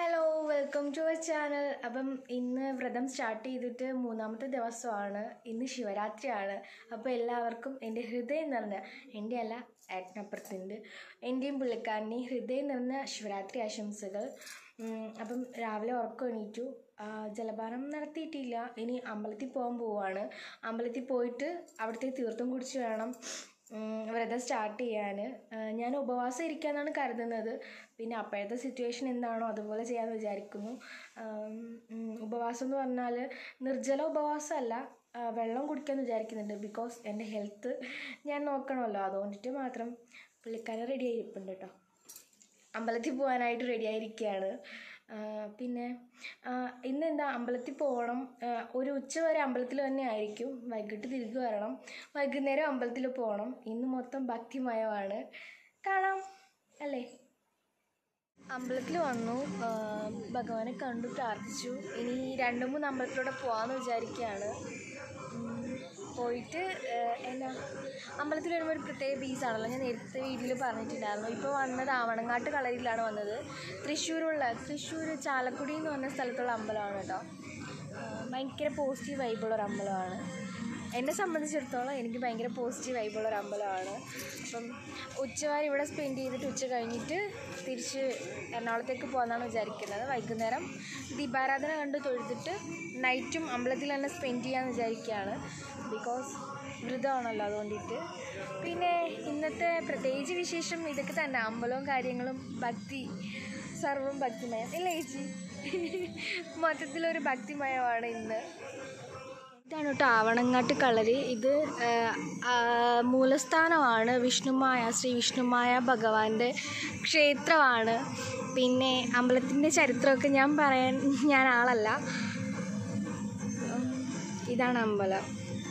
hello welcome to our channel അപ്പം ഇന്ന് വ്രതം സ്റ്റാർട്ട് ചെയ്തിട്ട് മൂന്നാമത്തെ ദിവസമാണ് ഇന്ന് ശിവരാത്രിയാണ് അപ്പോൾ എല്ലാവർക്കും എൻ്റെ ഹൃദയം നിറഞ്ഞ എൻ്റെ അല്ല ഏട്ടനപ്പുറത്തുണ്ട് എൻ്റെയും പുള്ളിക്കാരൻ്റെയും ഹൃദയം നിറഞ്ഞ ശിവരാത്രി ആശംസകൾ ഉം, അപ്പം രാവിലെ ഉറക്കം എണീറ്റു ആ, ജലപാനം നടത്തിയിട്ടില്ല ഇനി അമ്പലത്തിൽ പോകാൻ പോവാണ് അമ്പലത്തിൽ പോയിട്ട് അവിടുത്തെ തീർത്ഥം കുടിച്ച് വേണം ഉം, വ്രതം സ്റ്റാർട്ട് ചെയ്യാൻ ഞാൻ ഉപവാസം ഇരിക്കാന്നാണ് കരുതുന്നത് പിന്നെ അപ്പോഴത്തെ സിറ്റുവേഷൻ എന്താണോ അതുപോലെ ചെയ്യാമെന്ന് വിചാരിക്കുന്നു ആം, ഉം, ഉപവാസം എന്ന് പറഞ്ഞാൽ നിർജ്ജല ഉപവാസമല്ല ആ, വെള്ളം കുടിക്കാമെന്ന് വിചാരിക്കുന്നുണ്ട് ബിക്കോസ് എൻ്റെ ഹെൽത്ത് ഞാൻ നോക്കണമല്ലോ അതുകൊണ്ടിട്ട് മാത്രം പുള്ളിക്കാരൻ റെഡി ആയിരിപ്പുണ്ട് കേട്ടോ അമ്പലത്തിൽ പോകാനായിട്ട് റെഡി ആയിരിക്കുകയാണ് ആ, പിന്നെ ആ, ഇന്ന് എന്താ അമ്പലത്തിൽ പോകണം ആ, ഒരു ഉച്ച വരെ അമ്പലത്തിൽ തന്നെ ആയിരിക്കും വൈകിട്ട് തിരികെ വരണം വൈകുന്നേരം അമ്പലത്തിൽ പോകണം ഇന്ന് മൊത്തം ഭക്തിമയമാണ് കാണാം അല്ലേ അമ്പലത്തിൽ വന്നു ആ, ഭഗവാനെ കണ്ടു പ്രാർത്ഥിച്ചു ഇനി രണ്ട് മൂന്ന് അമ്പലത്തിലൂടെ പോകാമെന്ന് വിചാരിക്കുകയാണ് ഉം, പോയിട്ട് ആ, എന്നാ അമ്പലത്തിൽ വരുമ്പോൾ ഒരു പ്രത്യേക പീസാണല്ലോ ഞാൻ നേരത്തെ വീട്ടിൽ പറഞ്ഞിട്ടുണ്ടായിരുന്നു ഇപ്പോൾ വന്നത് ആവണങ്ങാട്ട് കളരിയിലാണ് വന്നത് തൃശ്ശൂരുള്ള തൃശ്ശൂർ ചാലക്കുടി എന്ന് പറഞ്ഞ സ്ഥലത്തുള്ള അമ്പലമാണ് കേട്ടോ ആ, ഭയങ്കര പോസിറ്റീവ് വൈബുള്ള ഒരു അമ്പലമാണ് എന്നെ സംബന്ധിച്ചിടത്തോളം എനിക്ക് ഭയങ്കര പോസിറ്റീവ് വൈബുള്ള ഒരു അമ്പലമാണ് അപ്പം ഉച്ചവരെ ഇവിടെ സ്പെൻഡ് ചെയ്തിട്ട് ഉച്ച കഴിഞ്ഞിട്ട് തിരിച്ച് എറണാകുളത്തേക്ക് പോകാമെന്നാണ് വിചാരിക്കുന്നത് വൈകുന്നേരം ദീപാരാധന കണ്ട് തൊഴുതിട്ട് നൈറ്റും അമ്പലത്തിൽ തന്നെ സ്പെൻഡ് ചെയ്യാമെന്ന് വിചാരിക്കുകയാണ് ബിക്കോസ് വ്രതമാണല്ലോ അതുകൊണ്ടിട്ട് പിന്നെ ഇന്നത്തെ പ്രത്യേകിച്ച് വിശേഷം ഇതൊക്കെ തന്നെ അമ്പലവും കാര്യങ്ങളും ഭക്തി സർവം ഭക്തിമയം ഇല്ലേ ചേച്ചി മൊത്തത്തിലൊരു ഭക്തിമയമാണ് ഇന്ന് ഇതാണ് കേട്ടോ ആവണങ്ങാട്ട് കളരി ഇത് ആ, ആ, മൂലസ്ഥാനമാണ് വിഷ്ണുമായ ശ്രീ വിഷ്ണുമായ ഭഗവാന്റെ ക്ഷേത്രമാണ് പിന്നെ അമ്പലത്തിൻ്റെ ചരിത്രമൊക്കെ ഞാൻ പറയാൻ ഞാൻ ആളല്ല ഉം, ഇതാണ് അമ്പലം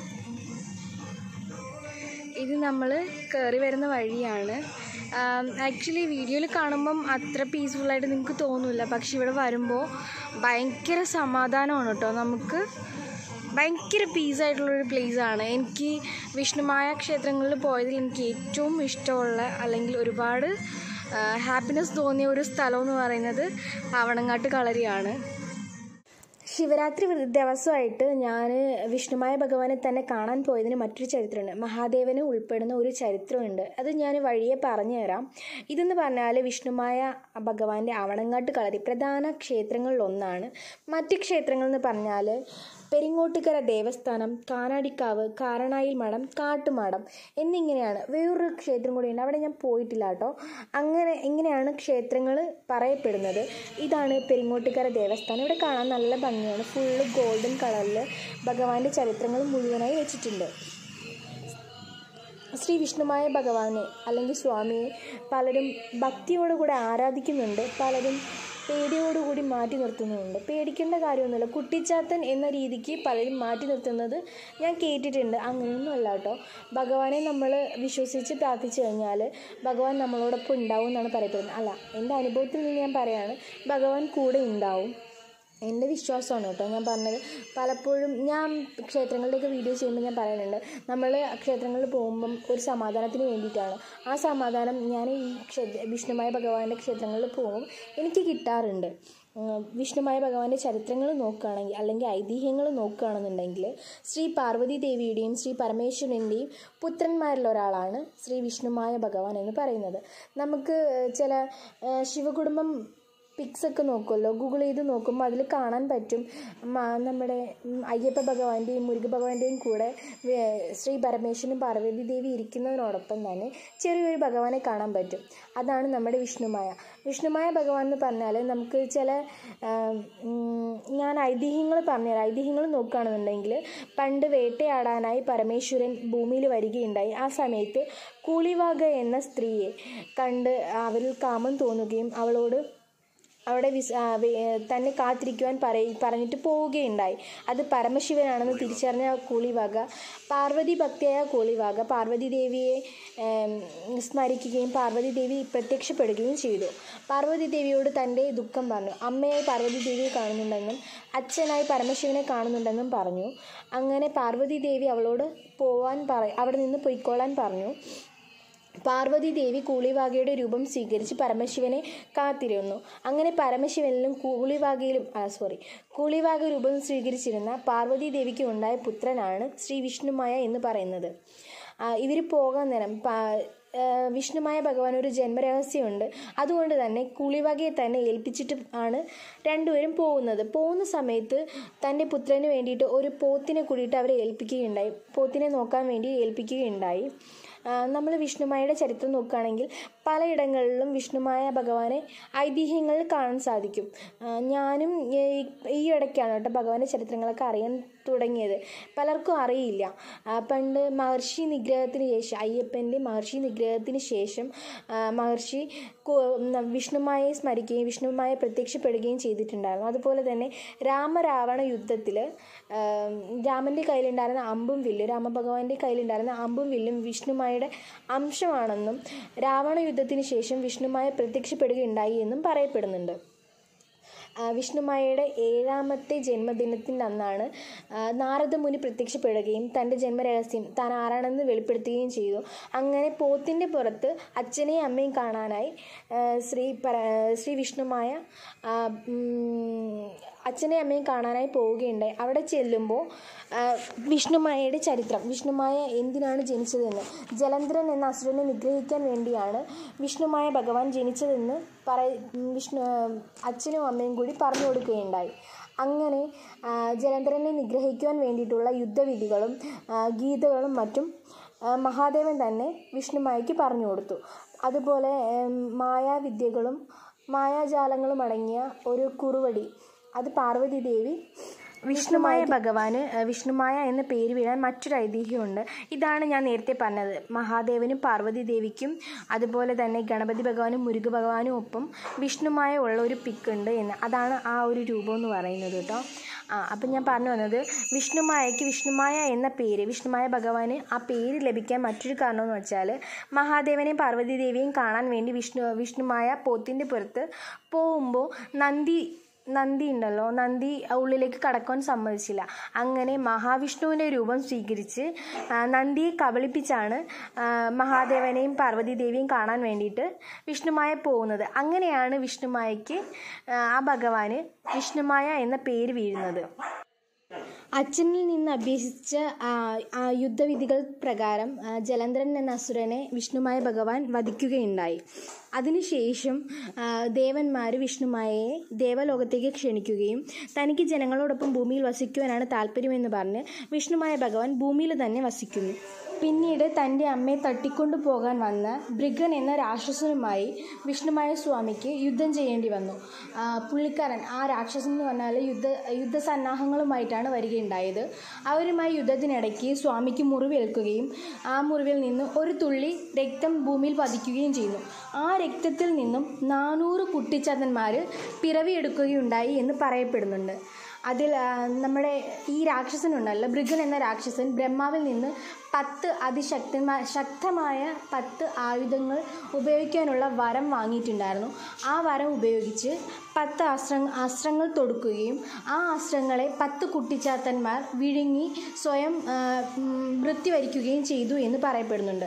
ഇത് നമ്മൾ കയറി വരുന്ന വഴിയാണ് ആക്ച്വലി വീഡിയോയിൽ കാണുമ്പം അത്ര പീസ്ഫുള്ളായിട്ട് നിങ്ങൾക്ക് തോന്നില്ല പക്ഷെ ഇവിടെ വരുമ്പോൾ ഭയങ്കര സമാധാനമാണ് കേട്ടോ നമുക്ക് ഭയങ്കര പീസായിട്ടുള്ളൊരു പ്ലേസാണ് എനിക്ക് വിഷ്ണുമായ ക്ഷേത്രങ്ങളിൽ പോയതിൽ എനിക്ക് ഏറ്റവും ഇഷ്ടമുള്ള അല്ലെങ്കിൽ ഒരുപാട് ഹാപ്പിനെസ് തോന്നിയ ഒരു സ്ഥലം എന്ന് പറയുന്നത് ആവണങ്ങാട്ട് കളരിയാണ് ശിവരാത്രി വ്ര- ദിവസമായിട്ട് ഞാൻ വിഷ്ണുമായ ഭഗവാനെ തന്നെ കാണാൻ പോയതിന് മറ്റൊരു ചരിത്രമുണ്ട് മഹാദേവന് ഉൾപ്പെടുന്ന ഒരു ചരിത്രമുണ്ട് അത് ഞാൻ വഴിയെ പറഞ്ഞു തരാം ഇതെന്ന് പറഞ്ഞാൽ വിഷ്ണുമായ ഭഗവാന്റെ ആവണങ്ങാട്ട് കളരി പ്രധാന ക്ഷേത്രങ്ങളിലൊന്നാണ് മറ്റ് ക്ഷേത്രങ്ങൾ എന്ന് പറഞ്ഞാൽ പെരിങ്ങോട്ടുകര ദേവസ്ഥാനം കാനാടിക്കാവ് കാരണായിൽ മഠം കാട്ടുമഠം എന്നിങ്ങനെയാണ് വേറൊരു ക്ഷേത്രം കൂടിയുണ്ട് അവിടെ ഞാൻ പോയിട്ടില്ല കേട്ടോ അങ്ങനെ ഇങ്ങനെയാണ് ക്ഷേത്രങ്ങൾ പറയപ്പെടുന്നത് ഇതാണ് പെരിങ്ങോട്ടുകര ദേവസ്ഥാനം ഇവിടെ കാണാൻ നല്ല ഭംഗിയാണ് ഫുള്ള് ഗോൾഡൻ കളറിൽ ഭഗവാന്റെ ചരിത്രങ്ങൾ മുഴുവനായി വെച്ചിട്ടുണ്ട് ശ്രീ വിഷ്ണുമായ ഭഗവാനെ അല്ലെങ്കിൽ സ്വാമിയെ പലരും ഭക്തിയോടുകൂടി ആരാധിക്കുന്നുണ്ട് പലരും പേടിയോടുകൂടി മാറ്റി നിർത്തുന്നുമുണ്ട് പേടിക്കേണ്ട കാര്യമൊന്നുമില്ല കുട്ടിച്ചാത്തൻ എന്ന രീതിക്ക് പലരും മാറ്റി നിർത്തുന്നത് ഞാൻ കേട്ടിട്ടുണ്ട് അങ്ങനെയൊന്നും അല്ല കേട്ടോ ഭഗവാനെ നമ്മൾ വിശ്വസിച്ച് പ്രാർത്ഥിച്ചു കഴിഞ്ഞാൽ ഭഗവാൻ നമ്മളോടൊപ്പം ഉണ്ടാവും എന്നാണ് പറയപ്പെടുന്നത് അല്ല എൻ്റെ അനുഭവത്തിൽ നിന്ന് ഞാൻ പറയാണ് ഭഗവാൻ കൂടെ ഉണ്ടാവും എൻ്റെ വിശ്വാസമാണ് കേട്ടോ ഞാൻ പറഞ്ഞത് പലപ്പോഴും ഞാൻ ക്ഷേത്രങ്ങളിലേക്ക് വീഡിയോ ചെയ്യുമ്പോൾ ഞാൻ പറയുന്നുണ്ട് നമ്മൾ ക്ഷേത്രങ്ങളിൽ പോകുമ്പം ഒരു സമാധാനത്തിന് വേണ്ടിയിട്ടാണ് ആ സമാധാനം ഞാൻ ഈ ക്ഷേത്ര വിഷ്ണുമായ ഭഗവാന്റെ ക്ഷേത്രങ്ങളിൽ പോകുമ്പോൾ എനിക്ക് കിട്ടാറുണ്ട് ഉം, വിഷ്ണുമായ ഭഗവാന്റെ ചരിത്രങ്ങൾ നോക്കുകയാണെങ്കിൽ അല്ലെങ്കിൽ ഐതിഹ്യങ്ങൾ നോക്കുകയാണെന്നുണ്ടെങ്കിൽ ശ്രീ പാർവതി ദേവിയുടെയും ശ്രീ പരമേശ്വരൻ്റെയും പുത്രന്മാരിൽ ഒരാളാണ് ശ്രീ വിഷ്ണുമായ ഭഗവാൻ എന്ന് പറയുന്നത് നമുക്ക് ചില ഏഹ്, ശിവകുടുംബം പിക്സ് ഒക്കെ നോക്കുമല്ലോ ഗൂഗിൾ ചെയ്ത് നോക്കുമ്പോൾ അതിൽ കാണാൻ പറ്റും മ- നമ്മുടെ ഉം, അയ്യപ്പ ഭഗവാന്റെയും മുരുക ഭഗവാന്റെയും കൂടെ വേ- ശ്രീ പരമേശ്വരനും പാർവതി ദേവി ഇരിക്കുന്നതിനോടൊപ്പം തന്നെ ചെറിയൊരു ഭഗവാനെ കാണാൻ പറ്റും അതാണ് നമ്മുടെ വിഷ്ണുമായ വിഷ്ണുമായ ഭഗവാൻ എന്ന് പറഞ്ഞാൽ നമുക്ക് ചില ആം, ഉം, ഞാൻ ഐതിഹ്യങ്ങൾ പറഞ്ഞുതരാം ഐതിഹ്യങ്ങൾ നോക്കുകയാണെന്നുണ്ടെങ്കിൽ പണ്ട് വേട്ടയാടാനായി പരമേശ്വരൻ ഭൂമിയിൽ വരികയുണ്ടായി ആ സമയത്ത് കൂളിവാഗ എന്ന സ്ത്രീയെ കണ്ട് അവരിൽ കാമം തോന്നുകയും അവളോട് അവിടെ വിസ് ആ, വേ- തന്നെ കാത്തിരിക്കുവാൻ പറയ പറഞ്ഞിട്ട് പോവുകയുണ്ടായി അത് പരമശിവനാണെന്ന് തിരിച്ചറിഞ്ഞ കൂളിവാക പാർവതി ഭക്തിയായ കൂളിവാക പാർവതി ദേവിയെ ഏം, സ്മരിക്കുകയും പാർവതി ദേവി പ്രത്യക്ഷപ്പെടുകയും ചെയ്തു പാർവതി ദേവിയോട് തൻ്റെ ദുഃഖം പറഞ്ഞു അമ്മയായി പാർവതി ദേവിയെ കാണുന്നുണ്ടെന്നും അച്ഛനായി പരമശിവനെ കാണുന്നുണ്ടെന്നും പറഞ്ഞു അങ്ങനെ പാർവതി ദേവി അവളോട് പോവാൻ പറ അവിടെ നിന്ന് പൊയ്ക്കോളാൻ പറഞ്ഞു പാർവതി ദേവി കൂളിവാകയുടെ രൂപം സ്വീകരിച്ച് പരമശിവനെ കാത്തിരുന്നു അങ്ങനെ പരമശിവനിലും കൂളിവാകയിലും ആ സോറി കൂളിവാക രൂപം സ്വീകരിച്ചിരുന്ന പാർവതി ദേവിക്ക് ഉണ്ടായ പുത്രനാണ് ശ്രീ വിഷ്ണുമായ എന്ന് പറയുന്നത് ഇവർ പോകാൻ നേരം പാ- ആ, വിഷ്ണുമായ ഭഗവാൻ ഒരു ജന്മരഹസ്യമുണ്ട് അതുകൊണ്ട് തന്നെ കൂളിവാകയെ തന്നെ ഏൽപ്പിച്ചിട്ട് ആണ് രണ്ടുപേരും പോകുന്നത് പോകുന്ന സമയത്ത് തൻ്റെ പുത്രന് വേണ്ടിയിട്ട് ഒരു പോത്തിനെ കൂടിയിട്ട് അവരെ ഏൽപ്പിക്കുകയുണ്ടായി പോത്തിനെ നോക്കാൻ വേണ്ടി ഏൽപ്പിക്കുകയുണ്ടായി നമ്മൾ വിഷ്ണുമായയുടെ ചരിത്രം നോക്കുകയാണെങ്കിൽ പലയിടങ്ങളിലും വിഷ്ണുമായ ഭഗവാനെ ഐതിഹ്യങ്ങളിൽ കാണാൻ സാധിക്കും ആ, ഞാനും ഈ- ഈ ഇടയ്ക്കാണ് കേട്ടോ ഭഗവാന്റെ ചരിത്രങ്ങളൊക്കെ അറിയാൻ തുടങ്ങിയത് പലർക്കും അറിയില്ല ആ, പണ്ട് മഹർഷി നിഗ്രഹത്തിന് ശേഷം അയ്യപ്പൻ്റെ മഹർഷി നിഗ്രഹത്തിന് ശേഷം ആ, മഹർഷി കു- ന- വിഷ്ണുമായെ സ്മരിക്കുകയും വിഷ്ണുമായ പ്രത്യക്ഷപ്പെടുകയും ചെയ്തിട്ടുണ്ടായിരുന്നു അതുപോലെ തന്നെ രാമരാവണ യുദ്ധത്തിൽ രാമൻ്റെ കയ്യിലുണ്ടായിരുന്ന അമ്പും വില്ലും രാമഭഗവാന്റെ കയ്യിലുണ്ടായിരുന്ന അമ്പും വില്ലും വിഷ്ണുമായുടെ അംശമാണെന്നും രാവണ യുദ്ധത്തിന് ശേഷം വിഷ്ണുമായ പ്രത്യക്ഷപ്പെടുകയുണ്ടായി എന്നും പറയപ്പെടുന്നുണ്ട് ആ, വിഷ്ണുമായയുടെ ഏഴാമത്തെ ജന്മദിനത്തിൻ്റെ അന്നാണ് ആ, നാരദമുനി പ്രത്യക്ഷപ്പെടുകയും തൻ്റെ ജന്മരഹസ്യം താൻ ആരാണെന്ന് വെളിപ്പെടുത്തുകയും ചെയ്തു അങ്ങനെ പോത്തിൻ്റെ പുറത്ത് അച്ഛനെയും അമ്മയും കാണാനായി ആ, ശ്രീ പര ശ്രീ വിഷ്ണുമായ ആ, ഉം, അച്ഛനെയും അമ്മയും കാണാനായി പോവുകയുണ്ടായി അവിടെ ചെല്ലുമ്പോൾ ആ, വിഷ്ണുമായയുടെ ചരിത്രം വിഷ്ണുമായ എന്തിനാണ് ജനിച്ചതെന്ന് ജലന്ധരൻ എന്ന അസുരനെ നിഗ്രഹിക്കാൻ വേണ്ടിയാണ് വിഷ്ണുമായ ഭഗവാൻ ജനിച്ചതെന്ന് പറ വിഷ്ണു അച്ഛനും അമ്മയും കൂടി പറഞ്ഞു കൊടുക്കുകയുണ്ടായി അങ്ങനെ ആ, ജലന്ധരനെ നിഗ്രഹിക്കുവാൻ വേണ്ടിയിട്ടുള്ള യുദ്ധവിധികളും ആ, ഗീതകളും മറ്റും ആ, മഹാദേവൻ തന്നെ വിഷ്ണുമായയ്ക്ക് പറഞ്ഞു കൊടുത്തു അതുപോലെ ഏം, മായാവിദ്യകളും മായാജാലങ്ങളും അടങ്ങിയ ഒരു കുറുവടി അത് പാർവതി ദേവി വിഷ്ണുമായ ഭഗവാന് ഏഹ്, വിഷ്ണുമായ എന്ന പേര് വീഴാൻ മറ്റൊരു ഐതിഹ്യമുണ്ട് ഇതാണ് ഞാൻ നേരത്തെ പറഞ്ഞത് മഹാദേവനും പാർവതി ദേവിക്കും അതുപോലെ തന്നെ ഗണപതി ഭഗവാനും മുരുക ഭഗവാനും ഒപ്പം വിഷ്ണുമായ ഉള്ള ഒരു പിക്ക് ഉണ്ട് എന്ന് അതാണ് ആ ഒരു രൂപം എന്ന് പറയുന്നത് കേട്ടോ ആ അപ്പം ഞാൻ പറഞ്ഞു വന്നത് വിഷ്ണുമായയ്ക്ക് വിഷ്ണുമായ എന്ന പേര് വിഷ്ണുമായ ഭഗവാന് ആ പേര് ലഭിക്കാൻ മറ്റൊരു കാരണം എന്ന് വെച്ചാൽ മഹാദേവനെയും പാർവതി ദേവിയെയും കാണാൻ വേണ്ടി വിഷ്ണു വിഷ്ണുമായ പോത്തിൻ്റെ പുറത്ത് പോകുമ്പോൾ നന്ദി നന്ദി ഉണ്ടല്ലോ നന്ദി ഉള്ളിലേക്ക് കടക്കാൻ സമ്മതിച്ചില്ല അങ്ങനെ മഹാവിഷ്ണുവിൻ്റെ രൂപം സ്വീകരിച്ച് ആ, നന്ദിയെ കബളിപ്പിച്ചാണ് ആ, മഹാദേവനെയും പാർവതി ദേവിയും കാണാൻ വേണ്ടിയിട്ട് വിഷ്ണുമായ പോകുന്നത് അങ്ങനെയാണ് വിഷ്ണുമായയ്ക്ക് ആ, ആ ഭഗവാന് വിഷ്ണുമായ എന്ന പേര് വീഴുന്നത് അച്ഛനിൽ നിന്ന് അഭ്യസിച്ച ആ, ആ യുദ്ധവിധികൾ പ്രകാരം ആ, ജലന്ധരൻ എന്ന അസുരനെ വിഷ്ണുമായ ഭഗവാൻ വധിക്കുകയുണ്ടായി അതിനുശേഷം ആ, ദേവന്മാർ വിഷ്ണുമായയെ ദേവലോകത്തേക്ക് ക്ഷണിക്കുകയും തനിക്ക് ജനങ്ങളോടൊപ്പം ഭൂമിയിൽ വസിക്കുവാനാണ് താല്പര്യമെന്ന് പറഞ്ഞ് വിഷ്ണുമായ ഭഗവാൻ ഭൂമിയിൽ തന്നെ വസിക്കുന്നു പിന്നീട് തൻ്റെ അമ്മയെ തട്ടിക്കൊണ്ടു പോകാൻ വന്ന ഭൃഗൻ എന്ന രാക്ഷസനുമായി വിഷ്ണുമായ സ്വാമിക്ക് യുദ്ധം ചെയ്യേണ്ടി വന്നു ആ, പുള്ളിക്കാരൻ ആ രാക്ഷസൻ എന്ന് പറഞ്ഞാൽ യുദ്ധ യുദ്ധസന്നാഹങ്ങളുമായിട്ടാണ് വരികയുണ്ടായത് അവരുമായി യുദ്ധത്തിനിടയ്ക്ക് സ്വാമിക്ക് മുറിവേൽക്കുകയും ആ മുറിവിൽ നിന്ന് ഒരു തുള്ളി രക്തം ഭൂമിയിൽ പതിക്കുകയും ചെയ്യുന്നു ആ രക്തത്തിൽ നിന്നും നാനൂറ് കുട്ടിച്ചാത്തന്മാർ പിറവിയെടുക്കുകയുണ്ടായി എന്ന് പറയപ്പെടുന്നുണ്ട് അതിൽ ആ, നമ്മുടെ ഈ രാക്ഷസനുണ്ടല്ലോ ഭൃഗൻ എന്ന രാക്ഷസൻ ബ്രഹ്മാവിൽ നിന്ന് പത്ത് അതിശക്തന്മാ ശക്തമായ പത്ത് ആയുധങ്ങൾ ഉപയോഗിക്കാനുള്ള വരം വാങ്ങിയിട്ടുണ്ടായിരുന്നു ആ വരം ഉപയോഗിച്ച് പത്ത് അസ്ത്ര അസ്ത്രങ്ങൾ തൊടുക്കുകയും ആ അസ്ത്രങ്ങളെ പത്ത് കുട്ടിച്ചാത്തന്മാർ വിഴുങ്ങി സ്വയം ആ, ഉം, മൃത്യു വരിക്കുകയും ചെയ്തു എന്ന് പറയപ്പെടുന്നുണ്ട്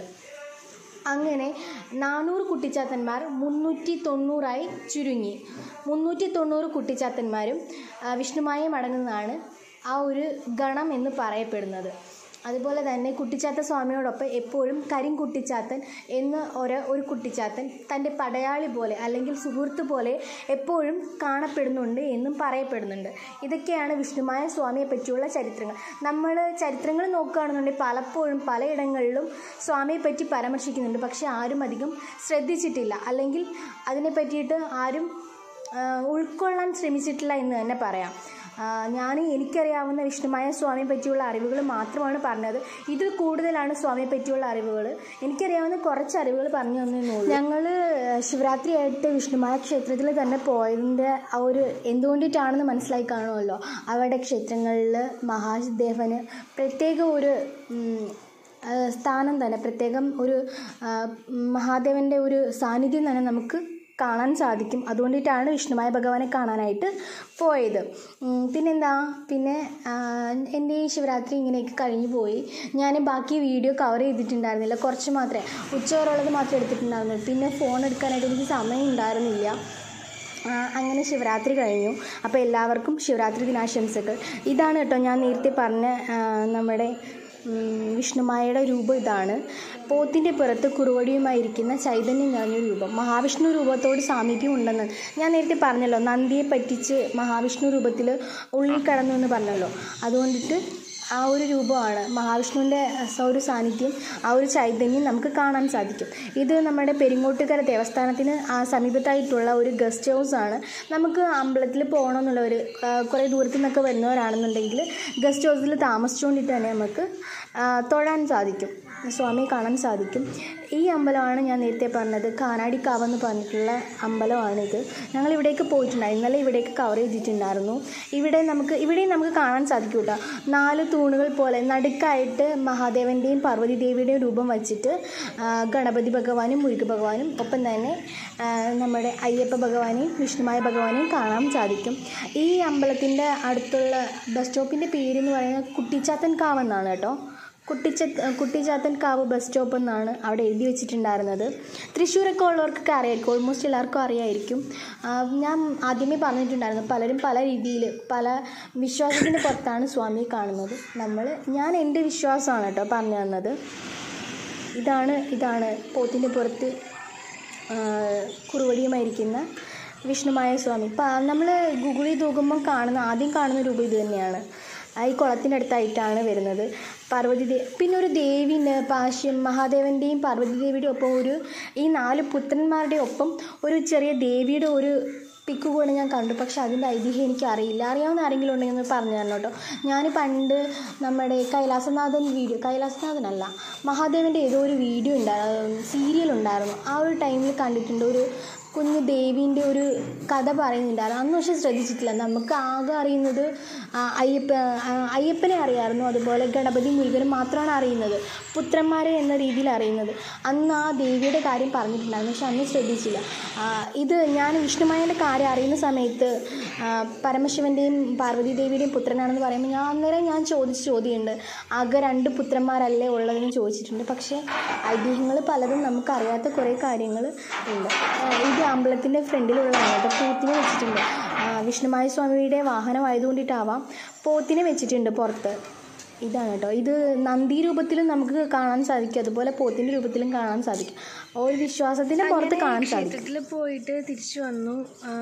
അങ്ങനെ നാനൂറ് കുട്ടിച്ചാത്തന്മാർ മുന്നൂറ്റി തൊണ്ണൂറായി ചുരുങ്ങി മുന്നൂറ്റി തൊണ്ണൂറ് കുട്ടിച്ചാത്തന്മാരും ആ, വിഷ്ണുമായും അടങ്ങുന്നതാണ് ആ ഒരു ഗണം എന്ന് പറയപ്പെടുന്നത് അതുപോലെ തന്നെ കുട്ടിച്ചാത്ത സ്വാമിയോടൊപ്പം എപ്പോഴും കരിങ്കുട്ടിച്ചാത്തൻ എന്ന് ഒരു ഒരു കുട്ടിച്ചാത്തൻ തൻ്റെ പടയാളി പോലെ അല്ലെങ്കിൽ സുഹൃത്ത് പോലെ എപ്പോഴും കാണപ്പെടുന്നുണ്ട് എന്നും പറയപ്പെടുന്നുണ്ട് ഇതൊക്കെയാണ് വിഷ്ണുമായ സ്വാമിയെ പറ്റിയുള്ള ചരിത്രങ്ങൾ നമ്മൾ ചരിത്രങ്ങൾ നോക്കുകയാണെന്നുണ്ടെങ്കിൽ പലപ്പോഴും പലയിടങ്ങളിലും സ്വാമിയെ പറ്റി പരാമർശിക്കുന്നുണ്ട് പക്ഷെ ആരും അധികം ശ്രദ്ധിച്ചിട്ടില്ല അല്ലെങ്കിൽ അതിനെ പറ്റിയിട്ട് ആരും ആ, ഉൾക്കൊള്ളാൻ ശ്രമിച്ചിട്ടില്ല എന്ന് തന്നെ പറയാം ഞാൻ എനിക്കറിയാവുന്ന വിഷ്ണുമായ സ്വാമിയെ പറ്റിയുള്ള അറിവുകൾ മാത്രമാണ് പറഞ്ഞത് ഇതിൽ കൂടുതലാണ് സ്വാമിയെ പറ്റിയുള്ള അറിവുകൾ എനിക്കറിയാവുന്ന കുറച്ച് അറിവുകൾ പറഞ്ഞു തന്നേ ഞങ്ങൾ ശിവരാത്രിയായിട്ട് വിഷ്ണുമായ ക്ഷേത്രത്തിൽ തന്നെ പോയതിൻ്റെ ആ ഒരു എന്തുകൊണ്ടിട്ടാണെന്ന് മനസ്സിലായി കാണുമല്ലോ അവിടെ ക്ഷേത്രങ്ങളിൽ മഹാദേവന് പ്രത്യേക ഒരു ഉം, ആ, സ്ഥാനം തന്നെ പ്രത്യേകം ഒരു ആ, മഹാദേവൻ്റെ ഒരു സാന്നിധ്യം തന്നെ നമുക്ക് കാണാൻ സാധിക്കും അതുകൊണ്ടിട്ടാണ് വിഷ്ണുമായ ഭഗവാനെ കാണാനായിട്ട് പോയത് ഉം, പിന്നെന്താ പിന്നെ ആ, എൻ്റെ ഈ ശിവരാത്രി ഇങ്ങനെയൊക്കെ കഴിഞ്ഞു പോയി ഞാൻ ബാക്കി വീഡിയോ കവർ ചെയ്തിട്ടുണ്ടായിരുന്നില്ല കുറച്ച് മാത്രമേ ഉച്ചവരെയുള്ളത് മാത്രമേ എടുത്തിട്ടുണ്ടായിരുന്നുള്ളൂ പിന്നെ ഫോൺ എടുക്കാനായിട്ട് എനിക്ക് സമയം ഉണ്ടായിരുന്നില്ല ആ, അങ്ങനെ ശിവരാത്രി കഴിഞ്ഞു അപ്പോൾ എല്ലാവർക്കും ശിവരാത്രി ദിനാശംസകൾ ഇതാണ് കേട്ടോ ഞാൻ നേരത്തെ പറഞ്ഞ ആ, നമ്മുടെ ഉം, വിഷ്ണുമായയുടെ രൂപം ഇതാണ് പോത്തിൻ്റെ പുറത്ത് കുറുവടിയുമായിരിക്കുന്ന ചൈതന്യം നിറഞ്ഞ രൂപം മഹാവിഷ്ണു രൂപത്തോട് സാമീപ്യം ഉണ്ടെന്ന് ഞാൻ നേരത്തെ പറഞ്ഞല്ലോ നന്ദിയെ പറ്റിച്ച് മഹാവിഷ്ണു രൂപത്തിൽ ഉള്ളിൽ കടന്നു എന്ന് പറഞ്ഞല്ലോ അതുകൊണ്ടിട്ട് ആ ഒരു രൂപമാണ് മഹാവിഷ്ണുവിൻ്റെ ഒരു സാന്നിധ്യം ആ ഒരു ചൈതന്യം നമുക്ക് കാണാൻ സാധിക്കും ഇത് നമ്മുടെ പെരിങ്ങോട്ടുകര ദേവസ്ഥാനത്തിന് ആ സമീപത്തായിട്ടുള്ള ഒരു ഗസ്റ്റ് ഹൗസ് ആണ് നമുക്ക് അമ്പലത്തിൽ പോകണമെന്നുള്ളവർ കുറേ ദൂരത്തു നിന്നൊക്കെ വരുന്നവരാണെന്നുണ്ടെങ്കിൽ ഗസ്റ്റ് ഹൗസിൽ താമസിച്ചുകൊണ്ടിട്ട് തന്നെ നമുക്ക് ആ, തൊഴാൻ സാധിക്കും സ്വാമിയെ കാണാൻ സാധിക്കും ഈ അമ്പലമാണ് ഞാൻ നേരത്തെ പറഞ്ഞത് കാനാടിക്കാവ് എന്ന് പറഞ്ഞിട്ടുള്ള അമ്പലമാണിത് ഞങ്ങൾ ഇവിടേക്ക് പോയിട്ടുണ്ടായിരുന്നു ഇന്നലെ ഇവിടേക്ക് കവർ ചെയ്തിട്ടുണ്ടായിരുന്നു ഇവിടെ നമുക്ക് ഇവിടെയും നമുക്ക് കാണാൻ സാധിക്കും കേട്ടോ നാല് തൂണുകൾ പോലെ നടുക്കായിട്ട് മഹാദേവൻ്റെയും പാർവതി ദേവിയുടെയും രൂപം വച്ചിട്ട് ആ, ഗണപതി ഭഗവാനും മുരുക ഭഗവാനും ഒപ്പം തന്നെ ആ, നമ്മുടെ അയ്യപ്പ ഭഗവാനെയും വിഷ്ണുമായ ഭഗവാനെയും കാണാൻ സാധിക്കും ഈ അമ്പലത്തിൻ്റെ അടുത്തുള്ള ബസ് സ്റ്റോപ്പിൻ്റെ പേര് എന്ന് പറയുന്നത് കുട്ടിച്ചാത്തൻ കാവ് എന്നാണ് കേട്ടോ കുട്ടിച്ച കുട്ടിച്ചാത്തൻ കാവ് ബസ് സ്റ്റോപ്പ് എന്നാണ് അവിടെ എഴുതി വെച്ചിട്ടുണ്ടായിരുന്നത് തൃശ്ശൂരൊക്കെ ഉള്ളവർക്കൊക്കെ അറിയായിരിക്കും ഓൾമോസ്റ്റ് എല്ലാവർക്കും അറിയായിരിക്കും ആ, ഞാൻ ആദ്യമേ പറഞ്ഞിട്ടുണ്ടായിരുന്നു പലരും പല രീതിയിൽ പല വിശ്വാസത്തിൻ്റെ പുറത്താണ് സ്വാമിയെ കാണുന്നത് നമ്മൾ ഞാൻ എൻ്റെ വിശ്വാസമാണ് കേട്ടോ പറഞ്ഞു തന്നത് ഇതാണ് ഇതാണ് പോത്തിൻ്റെ പുറത്ത് ആ, കുറുവടിയുമായിരിക്കുന്ന വിഷ്ണുമായ സ്വാമി ഇപ്പം നമ്മൾ ഗൂഗിളിൽ നോക്കുമ്പം കാണുന്ന ആദ്യം കാണുന്ന രൂപം ഇത് തന്നെയാണ് ആ ഈ കുളത്തിനടുത്തായിട്ടാണ് വരുന്നത് പാർവതി ദേവി പിന്നെ ഒരു ദേവിന് പാശ്യം മഹാദേവൻ്റെയും പാർവതി ദേവിയുടെയും ഒപ്പം ഒരു ഈ നാല് പുത്രന്മാരുടെ ഒപ്പം ഒരു ചെറിയ ദേവിയുടെ ഒരു പിക്ക് കൂടെ ഞാൻ കണ്ടു പക്ഷെ അതിൻ്റെ ഐതിഹ്യം എനിക്ക് അറിയില്ല അറിയാവുന്ന ആരെങ്കിലും ഉണ്ടെങ്കിൽ ഒന്ന് പറഞ്ഞു തരണം കേട്ടോ ഞാൻ പണ്ട് നമ്മുടെ കൈലാസനാഥൻ വീഡിയോ കൈലാസനാഥനല്ല മഹാദേവൻ്റെ ഏതോ ഒരു വീഡിയോ ഉണ്ടായിരുന്നു സീരിയൽ ഉണ്ടായിരുന്നു ആ ഒരു ടൈമിൽ കണ്ടിട്ടുണ്ട് ഒരു കുഞ്ഞു ദേവീൻ്റെ ഒരു കഥ പറയുന്നുണ്ടായിരുന്നു അന്ന് പക്ഷെ ശ്രദ്ധിച്ചിട്ടില്ല നമുക്ക് ആകെ അറിയുന്നത് ആ, അയ്യപ്പ ആ, അയ്യപ്പനെ അറിയാമായിരുന്നു അതുപോലെ ഗണപതി മുരുകനും മാത്രമാണ് അറിയുന്നത് പുത്രന്മാരെ എന്ന രീതിയിൽ അറിയുന്നത് അന്ന് ആ ദേവിയുടെ കാര്യം പറഞ്ഞിട്ടുണ്ടായിരുന്നു പക്ഷെ അന്ന് ശ്രദ്ധിച്ചില്ല ആ, ഇത് ഞാൻ വിഷ്ണുമായൻ്റെ കാര്യം അറിയുന്ന സമയത്ത് ആ, പരമശിവൻ്റെയും പാർവതി ദേവിയുടെയും പുത്രനാണെന്ന് പറയുമ്പോൾ ഞാൻ അന്നേരം ഞാൻ ചോദിച്ച ചോദ്യമുണ്ട് ആകെ രണ്ട് പുത്രന്മാരല്ലേ ഉള്ളതെന്ന് ചോദിച്ചിട്ടുണ്ട് പക്ഷേ ഐതിഹ്യങ്ങൾ പലതും നമുക്കറിയാത്ത കുറേ കാര്യങ്ങൾ ഉണ്ട് ആ, ഇത് അമ്പലത്തിൻ്റെ ഫ്രണ്ടിലുള്ളതാണ് കേട്ടോ പൂത്തിനെ വെച്ചിട്ടുണ്ട് ആ, വിഷ്ണുമായ സ്വാമിയുടെ വാഹനമായതുകൊണ്ടിട്ടാവാം പോത്തിനെ വെച്ചിട്ടുണ്ട് പുറത്ത് ഇതാണ് കേട്ടോ ഇത് നന്ദി രൂപത്തിലും നമുക്ക് കാണാൻ സാധിക്കും അതുപോലെ പോത്തിൻ്റെ രൂപത്തിലും കാണാൻ സാധിക്കും ഒരു വിശ്വാസത്തിൻ്റെ പുറത്ത് കാണാൻ സാധിക്കും ക്ഷേത്രത്തിൽ പോയിട്ട് തിരിച്ചു വന്നു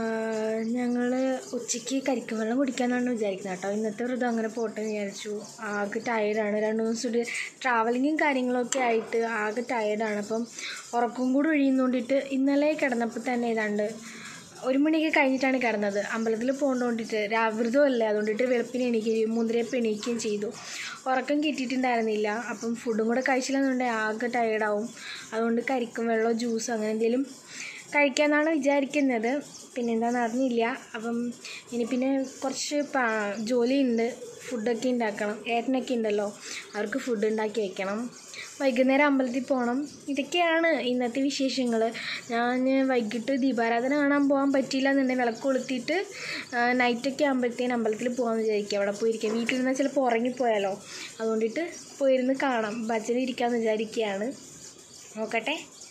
ഞങ്ങൾ ഉച്ചയ്ക്ക് കരിക്കും വെള്ളം കുടിക്കാനാണ് വിചാരിക്കുന്നത് കേട്ടോ ഇന്നത്തെ വ്രതം അങ്ങനെ പോട്ടെ എന്ന് വിചാരിച്ചു ആകെ ടയേർഡാണ് രണ്ട് മൂന്ന് ദിവസം ട്രാവലിങ്ങും കാര്യങ്ങളൊക്കെ ആയിട്ട് ആകെ ടയേർഡാണ് അപ്പം ഉറക്കം കൂടി ഒഴിയുന്നോണ്ടിട്ട് ഇന്നലെ കിടന്നപ്പോൾ തന്നെ ഏതാണ്ട് ഒരു മണിയൊക്കെ കഴിഞ്ഞിട്ടാണ് കിടന്നത് അമ്പലത്തിൽ പോകേണ്ടോണ്ടിട്ട് രാവൃതമല്ലേ അതുകൊണ്ടിട്ട് വെളുപ്പിന് എണീക്കുകയും മുന്തിരപ്പം എണീക്കുകയും ചെയ്തു ഉറക്കം കിട്ടിയിട്ടുണ്ടായിരുന്നില്ല അപ്പം ഫുഡും കൂടെ കഴിച്ചില്ലെന്നുണ്ടെങ്കിൽ ആകെ ടയേർഡാവും അതുകൊണ്ട് കരിക്കും വെള്ളമോ ജ്യൂസോ അങ്ങനെ എന്തെങ്കിലും കഴിക്കാമെന്നാണ് വിചാരിക്കുന്നത് പിന്നെ എന്താണെന്ന് അറിഞ്ഞില്ല അപ്പം ഇനി പിന്നെ കുറച്ച് പാ ജോലിയുണ്ട് ഫുഡൊക്കെ ഉണ്ടാക്കണം ഏട്ടനൊക്കെ ഉണ്ടല്ലോ അവർക്ക് ഫുഡ് ഉണ്ടാക്കി വെക്കണം വൈകുന്നേരം അമ്പലത്തിൽ പോകണം ഇതൊക്കെയാണ് ഇന്നത്തെ വിശേഷങ്ങൾ ഞാൻ വൈകിട്ട് ദീപാരാധന കാണാൻ പോകാൻ പറ്റിയില്ല എന്നുണ്ടെങ്കിൽ വിളക്ക് കൊളുത്തിയിട്ട് നൈറ്റൊക്കെ ആകുമ്പോഴത്തേനും അമ്പലത്തിൽ പോകാമെന്ന് വിചാരിക്കുക അവിടെ പോയിരിക്കാം വീട്ടിലിരുന്നാൽ ചിലപ്പോൾ ഉറങ്ങിപ്പോയാലോ അതുകൊണ്ടിട്ട് പോയിരുന്ന് കാണാം ഭജന ഇരിക്കാമെന്ന് വിചാരിക്കുകയാണ് നോക്കട്ടെ